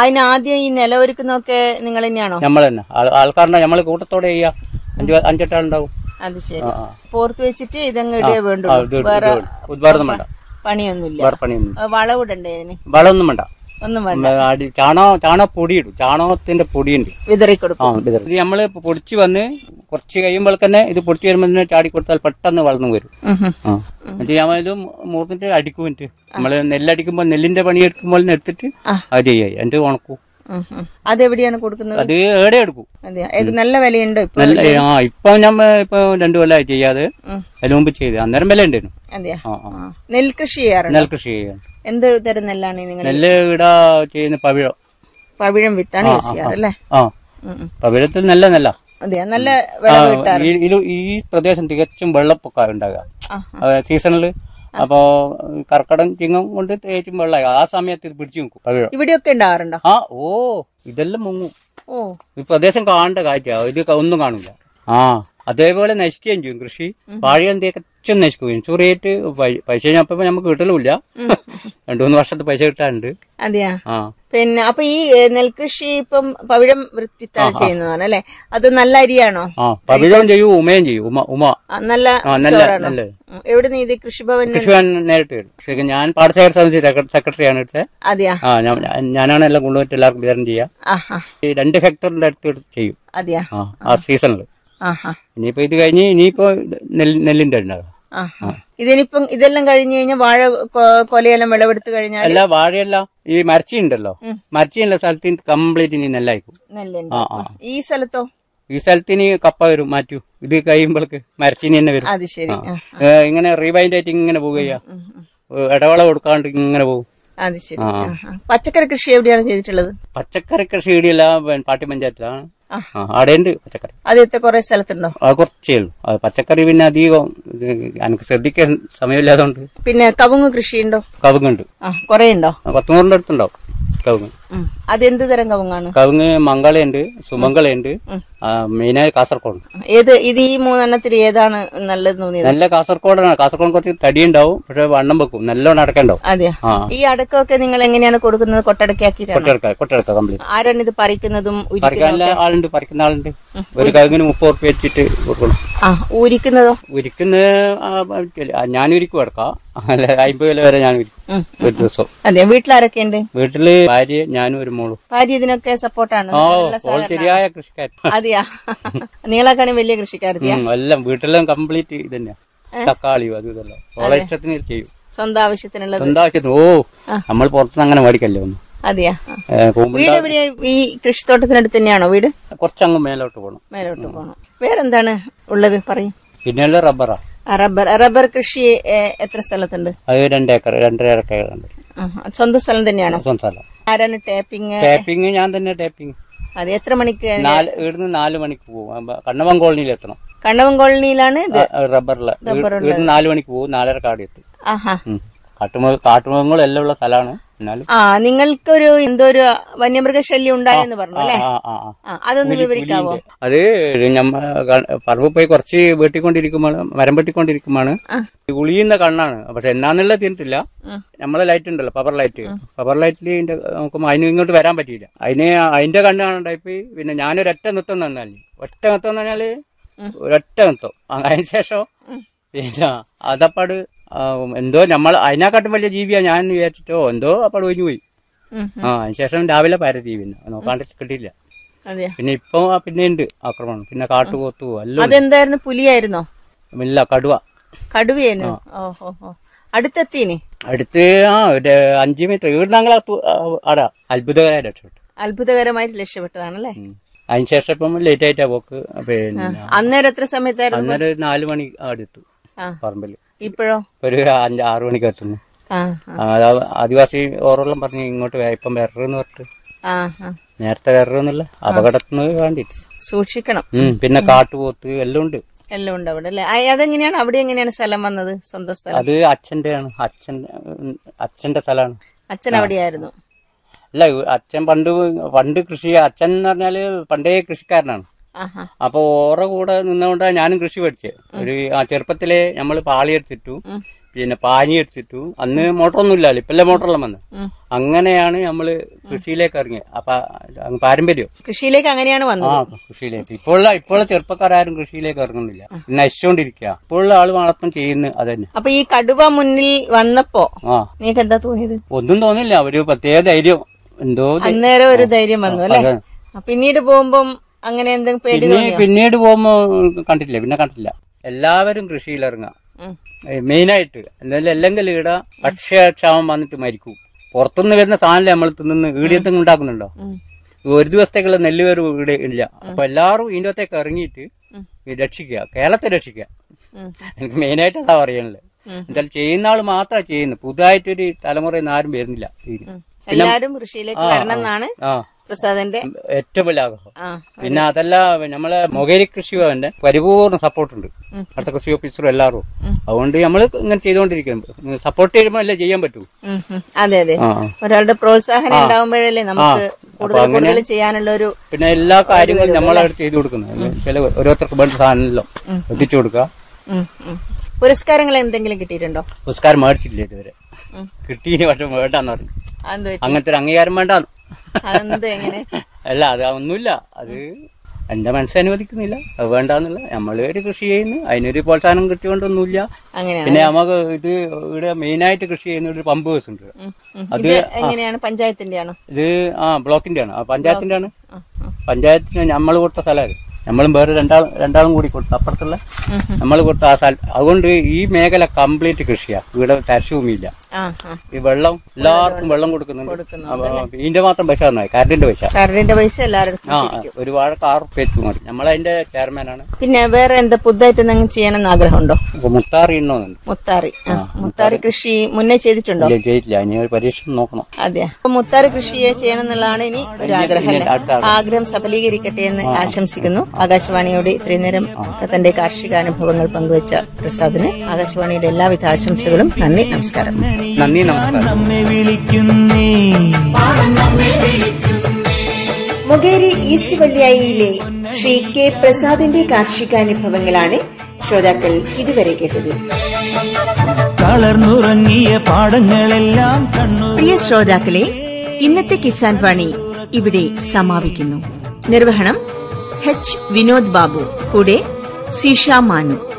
അതിന് ആദ്യം ഈ നിലവൊരുക്കുന്നൊക്കെ നിങ്ങൾ തന്നെയാണോ നമ്മൾ തന്നെ ആൾ- ആൾക്കാരുടെ നമ്മൾ കൂട്ടത്തോടെ ചെയ്യാം അഞ്ച് അഞ്ചെട്ടാളുണ്ടാവും അത് ശരി ആ, ആ. പോർത്ത് വെച്ചിട്ട് ഇതങ്ങ് ഇടേ ആ, വേണ്ടുള്ളൂ ഇത് ഇത് വേറെ ഇത് വേറൊന്നും വേണ്ട പണിയൊന്നുമില്ല വേറെ പണിയൊന്നും ആ, വളവിടണ്ടേ അതിന് വളമൊന്നും വേണ്ട ഒന്നും വേണ്ട ഉം, അടി ചാണോ ചാണക പൊടി ഇടും ചാണകത്തിന്റെ പൊടിയുണ്ട് വിതറി കൊടുക്കും ആ ഇത് ഇത് നമ്മള് പൊടിച്ച് വന്ന് കുറച്ച് കഴിയുമ്പോൾ തന്നെ ഇത് പൊടിച്ച് വരുമ്പോൾ തന്നെ ചാടി കൊടുത്താൽ പെട്ടെന്ന് വളർന്നു വരും ഉം, ഉം. ആ എന്നിട്ട് ഞാൻ ഇത് മൂർന്നിട്ട് അടിക്കും എന്നിട്ട് നമ്മള് നെല്ലടിക്കുമ്പോൾ നെല്ലിന്റെ പണി എടുക്കുമ്പോൾ എടുത്തിട്ട് ആ. അത് ചെയ്യാം എന്നിട്ട് ഉണക്കും ഉം, ഉം. അതെവിടെയാണ് കൊടുക്കുന്നത് അത് ഏടെ എടുക്കും അതെയാ ഏത് നല്ല വിലയുണ്ടോ ഇപ്പൊ നല്ല ആ ഇപ്പൊ നമ്മ ഇപ്പൊ രണ്ടു കൊല്ലമായി ചെയ്യാതെ ഉം. അതിന് മുമ്പ് ചെയ്ത് അന്നേരം വില ഉണ്ടായിരുന്നു അതെയാ ആ ആ ആ. നെൽകൃഷി ചെയ്യാറുണ്ട് നെൽകൃഷി ചെയ്യാൻ എന്ത് തരം നെല്ലാണ് നിങ്ങൾ നെല്ല് ഇട ചെയ്യുന്ന പവിഴം പവിഴം വിത്താണ് യൂസ് ചെയ്യാറ് അല്ലേ ആ ഉം, ഉം. പവിഴത്തിൽ നല്ല നെല്ല അതെയാ നല്ല വിളവ് കിട്ടാറ് ഈ ഇത് ഈ പ്രദേശം തികച്ചും വെള്ളപ്പൊക്ക ഉണ്ടാകുക ആ, സീസണിൽ അപ്പോ കർക്കടം ചിങ്ങം കൊണ്ട് തേച്ചും വെള്ളമായി ആ സമയത്ത് ഇത് പിടിച്ചു നിൽക്കും പവിഴം ഇവിടെയൊക്കെ ഉണ്ടാവാറുണ്ടോ ആ ഓ ഇതെല്ലാം മുങ്ങും ഓ ഈ പ്രദേശം കാണേണ്ട കാഴ്ച ഇത് ക- ഒന്നും കാണില്ല ആ അതേപോലെ നശിക്കുകയും ചെയ്യും കൃഷി വാഴയും തികച്ചും നശിക്കുകയും ചൊറിയേറ്റ് പൈസ അപ്പൊ നമുക്ക് കിട്ടലുമില്ല രണ്ടു മൂന്ന് വർഷത്തെ പൈസ കിട്ടാറുണ്ട് അതെയാ ആ പിന്നെ അപ്പൊ ഈ ഏ, നെൽകൃഷി ഇപ്പം പവിഴം വിത്താണ് ചെയ്യുന്നതാണ് അല്ലെ അത് നല്ല അരിയാണോ ആ പവിഴവും ചെയ്യും ഉമയും ചെയ്യും ഉമ ഉമ ആ, നല്ല ആ നല്ല ചോറാണോ നല്ല ഉം. എവിടുന്ന് ഇത് കൃഷിഭവൻ കൃഷിഭവൻ നേരിട്ട് വരും പക്ഷേ ഞാൻ പാടശേഖര സമിതി സെക്രട്ടറിയാണ് എടുത്തത് അതെയാ ആ ഞാൻ- ഞാൻ- ഞാനാണ് എല്ലാം കൊണ്ടുപോയിട്ട് എല്ലാവർക്കും വിതരണം ചെയ്യുക ആഹാ ഈ രണ്ട് ഹെക്ടറിന്റെ അടുത്ത് എടുത്ത് ചെയ്യും അതെയാ ആ ആ സീസണിൽ ആഹാ ഇനിയിപ്പോ ഇത് കഴിഞ്ഞ് ഇനിയിപ്പോ ഇത് നെല്ല് നെല്ലിന്റെ ഉണ്ടാകുക ആഹാ ഇതിനിപ്പം ഇതെല്ലാം കഴിഞ്ഞു കഴിഞ്ഞാൽ വാഴ കൊ- കൊലയെല്ലാം വിളവെടുത്ത് കഴിഞ്ഞാൽ അല്ല വാഴയല്ല ഈ മരച്ചി ഉണ്ടല്ലോ മരച്ചിയുള്ള സ്ഥലത്ത് കംപ്ലീറ്റ് ഇനി നെല്ലായിക്കും നെല്ലുണ്ട് ആ ആ ഈ സ്ഥലത്തോ ഈ സ്ഥലത്തിന് കപ്പ വരും മാറ്റൂ ഇത് കഴിയുമ്പോൾക്ക് മരച്ചീനി തന്നെ വരും അത് ശരി ആ, ഏ, ഇങ്ങനെ റീബൈൻഡ് ആയിട്ട് ഇങ്ങനെ പോവുക ഇടവേള കൊടുക്കാണ്ട് ഇങ്ങനെ പോകും അത് ശരി ആഹാ. പച്ചക്കറി കൃഷി എവിടെയാണ് ചെയ്തിട്ടുള്ളത് പച്ചക്കറി കൃഷി ഇടിയല്ല പാട്ടി പഞ്ചായത്തിലാണ് ആ. ആ, അവിടെ ഉണ്ട് പച്ചക്കറി അത് എത്ര കുറെ സ്ഥലത്തുണ്ടോ അത് കുറച്ചേ ഉള്ളൂ അത് പച്ചക്കറി പിന്നെ അധികം ഇത് എനിക്ക് ശ്രദ്ധിക്കാൻ സമയമില്ലാത്തതുകൊണ്ട് പിന്നെ കവുങ്ങ് കൃഷിയുണ്ടോ കവുങ്ങുണ്ട് ആ കുറെ ഉണ്ടോ ആ, പത്ത് നൂറിന്റെ അടുത്തുണ്ടാവും കവുങ്ങ് ഉം. അത് എന്ത് തരം കവുങ്ങാണ് കവുങ്ങ് മംഗളയുണ്ട് സുമംഗളയുണ്ട് ആ, മെയിനായി കാസർഗോഡ് ഏത് ഇത് ഈ മൂന്നെണ്ണത്തിൽ ഏതാണ് നല്ലത് തോന്നിയത് നല്ല കാസർഗോഡാണ് കാസർഗോഡ് കുറച്ച് തടിയുണ്ടാവും പക്ഷെ വണ്ണം വെക്കും നല്ലോണം അടക്കണ്ടാവും അതെയാ ആ ഈ അടക്കമൊക്കെ നിങ്ങൾ എങ്ങനെയാണ് കൊടുക്കുന്നത് കൊട്ടടക്കാക്കിയിട്ടാണ് കൊട്ടെടുക്ക കൊട്ടെടുക്ക കംപ്ലീറ്റ് ആരാണ് ഇത് പറിക്കുന്നതും ഉരിക്കുന്നതും പറിക്കാനുള്ള ആളുണ്ട് പറിക്കുന്ന ആളുണ്ട് ഒരു കവുങ്ങിന് മുപ്പത് ഉറുപ്പ്യ വെച്ചിട്ട് കൊടുക്കണം ആ ഊരിക്കുന്നതോ ഉരിക്കുന്ന ഞാൻ ഉരിക്കും എടുക്കാം അല്ല അമ്പത് കിലോ വരെ ഞാൻ ഉരിക്കും ഉം. ഒരു ദിവസം അതെ വീട്ടിലാരൊക്കെ ഉണ്ട് വീട്ടില് ഭാര്യ ഞാനും ഒരു മോളും ഭാര്യ ഇതിനൊക്കെ സപ്പോർട്ടാണ് ഓ ഓൾ ശരിയായ കൃഷിക്കാരൻ അതെയാ നിങ്ങളെക്കാളും വലിയ കൃഷിക്കാരത്തിയാ ഉം, എല്ലാം വീട്ടിലെല്ലാം കംപ്ലീറ്റ് ഇത് തന്നെയാ തക്കാളിയും അതും ഇതെല്ലാം ഓളെ ഇഷ്ടത്തിന് ചെയ്യും സ്വന്തം ആവശ്യത്തിനുള്ളത് സ്വന്തം ആവശ്യത്തിന് ഓ നമ്മൾ പുറത്തുനിന്ന് അങ്ങനെ മേടിക്കല്ലേ ഒന്നും അതെയാ ആ. ഏ, കൂമ്പുണ്ട വീട് എവിടെയാ ഈ കൃഷിത്തോട്ടത്തിനടുത്ത് തന്നെയാണോ വീട് കുറച്ചങ്ങ് മേലോട്ട് പോകണം മേലോട്ട് പോകണം വേറെന്താണ് ഉള്ളത് പറയും പിന്നെയുള്ള റബ്ബറാ റബ്ബർ റബ്ബർ കൃഷി ഏ, എത്ര സ്ഥലത്തുണ്ട് അത് രണ്ട് ഏക്കർ രണ്ടര ഏക്കർ ഉണ്ട് ആഹാ. സ്വന്തം സ്ഥലം തന്നെയാണോ സ്വന്തം സ്ഥലം ആരാണ് ടാപ്പിംഗ് ടാപ്പിംഗ് ഞാൻ തന്നെ ടാപ്പിംഗ് അത് എത്ര മണിക്ക് നാല് ഇവിടുന്ന് നാല് മണിക്ക് പോകും കണ്ണവൻ കോളനിയിൽ എത്തണം കണ്ണവൻ കോളനിയിലാണ് ഇത് റബ്ബറില് ഇവിടുന്ന് നാല് മണിക്ക് പോകും നാലര കാടി എത്തും ആഹാ ഉം. കാട്ടുമൃഗ കാട്ടുമൃഗങ്ങളും എല്ലാം ഉള്ള സ്ഥലമാണ് എന്നാലും ആ നിങ്ങൾക്കൊരു എന്തോ ഒരു വന്യമൃഗശല്യം ഉണ്ടായെന്ന് പറഞ്ഞു അല്ലേ ആ ആ ആ ആ അതൊന്ന് വിവരിക്കാവോ അത് ഞമ്മ പറമ്പിൽ പോയി കുറച്ച് വെട്ടിക്കൊണ്ടിരിക്കുമ്പോൾ മരം വെട്ടിക്കൊണ്ടിരിക്കുമ്പോഴാണ് ഈ ഉളിയുന്ന കണ്ണാണ് പക്ഷെ എന്നാന്നുള്ള തിന്നിട്ടില്ല നമ്മളെ ലൈറ്റ് ഉണ്ടല്ലോ പവർ ലൈറ്റ് പവർ ലൈറ്റിൽ ഇതിന്റെ നോക്കുമ്പോൾ അതിന് ഇങ്ങോട്ട് വരാൻ പറ്റിയില്ല അതിന് അതിന്റെ കണ്ണ് കാണണ്ടായിപ്പോയി പിന്നെ ഞാനൊരൊറ്റ നൃത്തം തന്നാലേ ഒറ്റ നൃത്തം എന്ന് പറഞ്ഞാല് ഒരൊറ്റ നൃത്തം അതിന് ശേഷം പിന്നെ അതപ്പാട് ആ, എന്തോ നമ്മൾ അതിനെക്കാട്ടും വലിയ ജീവിയാ ഞാൻ വിചാരിച്ചിട്ടോ എന്തോ അപ്പാട് ഒഴിഞ്ഞു പോയി ഉം. ആ അതിന് ശേഷം രാവിലെ പരത്തി പിന്നെ നോക്കാണ്ട് കിട്ടിയില്ല അതെയാ പിന്നെ ഇപ്പൊ പിന്നെ ഉണ്ട് ആക്രമണം പിന്നെ കാട്ടുപോത്തു എല്ലാം അതെന്തായിരുന്നു പുലിയായിരുന്നോ ഇല്ല കടുവ കടുവയായിരുന്നു ഓഹോ ഹോ അടുത്തെത്തീനി അടുത്ത് ആ ഒരു അഞ്ച് മീറ്റർ ഇവിടെ ഞങ്ങൾ അടാ അത്ഭുതകരമായ രക്ഷപ്പെട്ടു അത്ഭുതകരമായിട്ട് രക്ഷപ്പെട്ടതാണല്ലേ ഉം. അതിന് ശേഷം ഇപ്പം ലേറ്റ് ആയിട്ടാ പോക്ക് പിന്നെ അന്നേരം എത്ര സമയത്തായിരുന്നു അന്നേരം ഒരു നാല് മണി അടുത്തു ആ പറമ്പിൽ ഇപ്പോഴോ ഒരു അഞ്ച് ആറു മണിക്ക് എത്തുന്നു ആ ആ, അത് ആദിവാസി ഓറെല്ലാം പറഞ്ഞു ഇങ്ങോട്ട് വേ- ഇപ്പം വരരുന്ന് പറഞ്ഞിട്ട് ആ ആ നേരത്തെ വരരുന്നില്ല അപകടത്തിന് വേണ്ടിട്ട് സൂക്ഷിക്കണം ഉം. പിന്നെ കാട്ടുപോത്ത് എല്ലാം ഉണ്ട് എല്ലാം ഉണ്ട് അവിടെ അല്ലേ ആ, അതെങ്ങനെയാണ് അവിടെ എങ്ങനെയാണ് സ്ഥലം വന്നത് സ്വന്തം സ്ഥലം അത് അച്ഛന്റെ ആണ് അച്ഛൻ ഉം, അച്ഛന്റെ സ്ഥലമാണ് അച്ഛൻ അവിടെയായിരുന്നു അല്ല ഇവ- അച്ഛൻ പണ്ട് പണ്ട് കൃഷി അച്ഛൻ എന്ന് പറഞ്ഞാല് പണ്ടേ കൃഷിക്കാരനാണ് ആഹാ അപ്പൊ ഓറ കൂടെ നിന്നുകൊണ്ടാണ് ഞാനും കൃഷി പഠിച്ചത് ഒരു ആ ചെറുപ്പത്തിലെ നമ്മൾ പാളി എടുത്തിട്ടു പിന്നെ പാനി എടുത്തിട്ടു അന്ന് മോട്ടറൊന്നും ഇല്ലല്ലോ ഇപ്പല്ലേ മോട്ടറെല്ലാം വന്ന് ഉം. അങ്ങനെയാണ് നമ്മള് കൃഷിയിലേക്ക് ഇറങ്ങിയത് അപ്പൊ അങ്ങ് പാരമ്പര്യം കൃഷിയിലേക്ക് അങ്ങനെയാണ് ആ വന്നത് കൃഷിയിലേക്ക് ഇപ്പോഴുള്ള ഇപ്പോഴുള്ള ചെറുപ്പക്കാരും കൃഷിയിലേക്ക് ഇറങ്ങുന്നില്ല നശിച്ചുകൊണ്ടിരിക്കുക ഇപ്പോഴുള്ള ആള് മാത്രം ചെയ്യുന്നു അതന്നെ അപ്പൊ ഈ കടുവ മുന്നിൽ വന്നപ്പോ ആ നീക്ക് എന്താ തോന്നിയത് ഒന്നും തോന്നില്ല ഒരു പ്രത്യേക ധൈര്യം എന്തോ ധൈ- അന്നേരം ഒരു ധൈര്യം വന്നു അല്ലെ അതെ. പിന്നീട് പോകുമ്പം അങ്ങനെ എന്തെങ്കിലും പേടി പിന്നെ തോന്നിയോ പിന്നീട് പോകുമ്പോ കണ്ടിട്ടില്ല പിന്നെ കണ്ടിട്ടില്ല എല്ലാവരും കൃഷിയിലിറങ്ങാം ഉം. മെയിനായിട്ട് എന്തായാലും അല്ലെങ്കിൽ ഇവിടെ ഭക്ഷ്യക്ഷാമം വന്നിട്ട് മരിക്കും പുറത്തുനിന്ന് വരുന്ന സാധനം നമ്മൾ തിന്നുന്ന ഈടിയത്തും ഉണ്ടാക്കുന്നുണ്ടോ ഉം. ഒരു ദിവസത്തേക്കുള്ള നെല്ല് വേറെ ഇവിടെ ഇല്ല അപ്പൊ എല്ലാവരും ഇതിന്റെ അകത്തേക്ക് ഇറങ്ങിയിട്ട് ഈ രക്ഷിക്കുക കേരളത്തെ രക്ഷിക്കുക ഉം. എനിക്ക് മെയിനായിട്ട് അതാ പറയാനുള്ളത് എന്തായാലും ചെയ്യുന്ന ആള് മാത്രമേ ചെയ്യുന്നു പുതുതായിട്ടൊരു തലമുറയിൽ നിന്ന് ആരും വരുന്നില്ല ഇതിന്. എല്ലാരും കൃഷിയിലേക്ക് വരണം എന്നാണ് ആ പ്രസാദന്റെ ഏറ്റവും വലിയ ആഗ്രഹം ആ പിന്നെ അതല്ല നമ്മളെ മൊകേരി കൃഷി ഭവന്റെ പരിപൂർണ്ണ സപ്പോർട്ടുണ്ട് അടുത്ത കൃഷി ഓഫീസറും എല്ലാവരും അതുകൊണ്ട് നമ്മൾ ഇങ്ങനെ ചെയ്തുകൊണ്ടിരിക്കുന്നു സപ്പോർട്ട് ചെയ്യുമ്പോൾ അല്ലേ ചെയ്യാൻ പറ്റൂ ഉം, ഉം. അതെ അതെ ആ, ആ. ഒരാളുടെ പ്രോത്സാഹനം ഉണ്ടാവുമ്പോഴല്ലേ നമുക്ക് കൂടുതൽ അങ്ങനെ- കൂടുതൽ ചെയ്യാനുള്ള ഒരു പിന്നെ എല്ലാ കാര്യങ്ങളും നമ്മളവിടെ ചെയ്തു കൊടുക്കുന്നത് ചില ഓരോരുത്തർക്ക് വേണ്ട സാധനമല്ലോ എത്തിച്ചു കൊടുക്കുക ഉം, ഉം. പുരസ്കാരങ്ങൾ എന്തെങ്കിലും കിട്ടിയിട്ടുണ്ടോ പുരസ്കാരം മേടിച്ചിട്ടില്ല ഇതുവരെ കിട്ടീന് പക്ഷെ വേണ്ടെന്ന് പറഞ്ഞു അതെന്ത് പറ്റി? അങ്ങനത്തെ ഒരു അംഗീകാരം വേണ്ടാന്ന് അതെന്ത് എങ്ങനെ അല്ല അത് ഒന്നുമില്ല അത് എന്റെ മനസ്സനുവദിക്കുന്നില്ല അത് വേണ്ടാന്നില്ല നമ്മളൊരു കൃഷി ചെയ്യുന്നു അതിനൊരു പ്രോത്സാഹനം കിട്ടിയോണ്ടൊന്നുമില്ല അങ്ങനെയാണ് പിന്നെ നമുക്ക് ഇത് ഇവിടെ മെയിനായിട്ട് കൃഷി ചെയ്യുന്ന ഒരു പമ്പ് ഹൗസ് ഉണ്ട് ഉം, ഉം. അത് ഇത് എങ്ങനെയാണ് പഞ്ചായത്തിന്റെ ആണോ ഇത് ആ ബ്ലോക്കിന്റെ ആണ് ആ പഞ്ചായത്തിന്റെ ആണ് പഞ്ചായത്തിന് നമ്മൾ കൊടുത്ത സ്ഥലമാണ് നമ്മളും വേറെ രണ്ടാളും രണ്ടാളും കൂടി കൊടുത്തു അപ്പുറത്തുള്ള നമ്മൾ കൊടുത്ത ആ സ്ഥലം അതുകൊണ്ട് ഈ മേഖല കംപ്ലീറ്റ് കൃഷിയാ ഇവിടെ തരശുഭൂമിയില്ല ആ ആ ഈ വെള്ളം എല്ലാവർക്കും വെള്ളം കൊടുക്കുന്നുണ്ട് അപ്പൊ ഇതിന്റെ മാത്രം പൈസ തന്നായി കറണ്ടിന്റെ പൈസ കറണ്ടിന്റെ പൈസ എല്ലാവരും ആ ഒരു വാഴ ആറ് പേറ്റ് മതി നമ്മളതിന്റെ ചെയർമാനാണ് പിന്നെ വേറെ എന്താ പുതുതായിട്ട് എന്തെങ്കിലും ചെയ്യണമെന്ന് ആഗ്രഹമുണ്ടോ അപ്പൊ മുത്താറി ഇണ്ണോന്നുണ്ട് മുത്താറി ആ, മുത്താറി കൃഷി മുന്നേ ചെയ്തിട്ടുണ്ടോ ഇല്ല ചെയ്തില്ല ഇനി ഒരു പരീക്ഷ നോക്കണം അതെ അപ്പൊ മുത്താറി കൃഷി ചെയ്യണം എന്നുള്ളതാണ് ഇനി ഒരു ആഗ്രഹം അല്ലേ? അടുത്ത ആഗ്രഹം സഫലീകരിക്കട്ടെ എന്ന് ആശംസിക്കുന്നു ആകാശവാണിയോട് ഇത്രയും നേരം തന്റെ കാർഷിക അനുഭവങ്ങൾ പങ്കുവച്ച പ്രസാദിന് ആകാശവാണിയുടെ എല്ലാവിധ ആശംസകളും നന്ദി നമസ്കാരം നന്ദി നമസ്കാരം നമ്മെ വിളിക്കുന്നേ മുകേരി ഈസ്റ്റ് വള്ളിയായിയിലെ ശ്രീ കെ പ്രസാദിന്റെ കാർഷികാനുഭവങ്ങളാണ് ശ്രോതാക്കൾ ഇതുവരെ കേട്ടത് കളർന്നുറങ്ങിയ പാടങ്ങളെല്ലാം കണ്ണു പ്രിയ ശ്രോതാക്കളെ ഇന്നത്തെ കിസാൻ വാണി ഇവിടെ സമാപിക്കുന്നു നിർവഹണം എച്ച് വിനോദ് ബാബു കൂടെ സിഷ മാനു